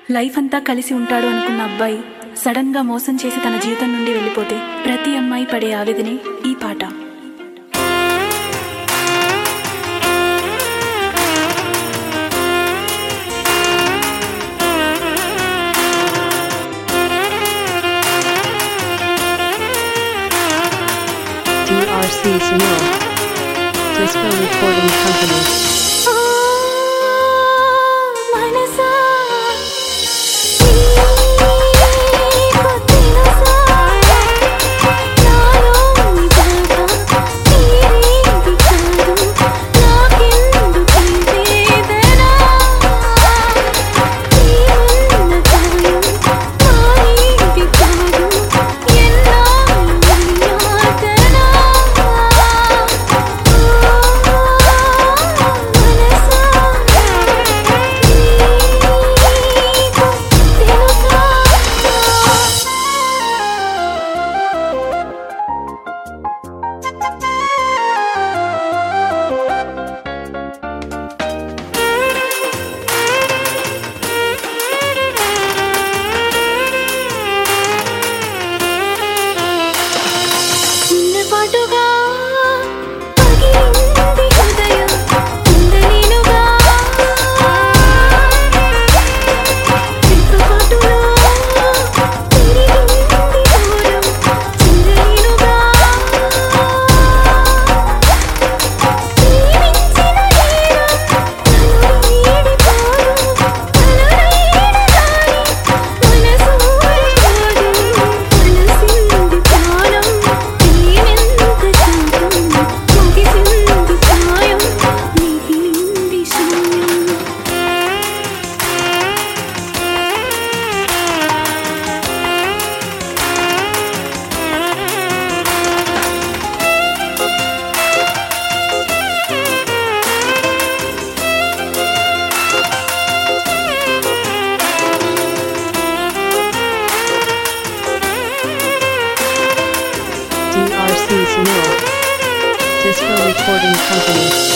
Life అంతా కలిసి ఉంటాడు అనుకున్న అబ్బాయి సడన్ గా మోసం చేసి తన జీవితం నుండి వెళ్ళిపోతే ప్రతి అమ్మాయి పడే ఆవేదనే ఈ పాట DRC Sunil. Disco Recording Company. మనసా నీకు తెలుసా నాలోని బాధ తీరేది కాదు నాకెందుకు వేదన నీవున్న గాయం మారేది కాదు ఎన్నాళ్ళు యాతన చిన్నపాటుగా పగిలింది హృదయం ఉండలేనుగా రెప్పపాటులో తిరిగింది దూరం చెందలేనుగా ప్రేమించిన నేరం నన్ను వీడిపోదు తలరేడగాని మనసు ఊరుకోదు మనసింది ప్రాణం ప్రేమెంత శాంతం ముగిసింది ప్రాయం మిగిలింది శూన్యం DRC Sunil. Disco Recording Company.